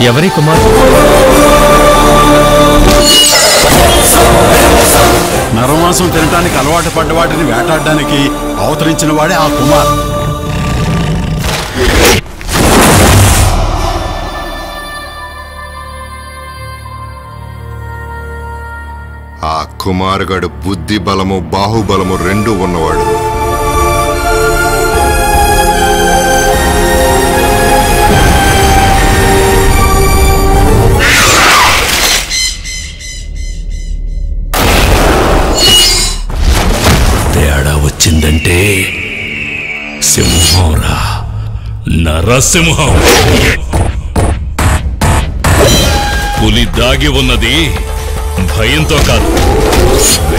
ఎవరి కుమార్ నరమాంసం తినటానికి అలవాటు పడ్డ వాటిని వేటాడడానికి అవతరించిన వాడే ఆ కుమార్ ఆ కుమారుగడు బుద్ధి బలము బాహుబలము రెండూ ఉన్నవాడు తేడా వచ్చిందంటే సింహంరా నరసింహం పులి దాగి ఉన్నది భయంతో కాదు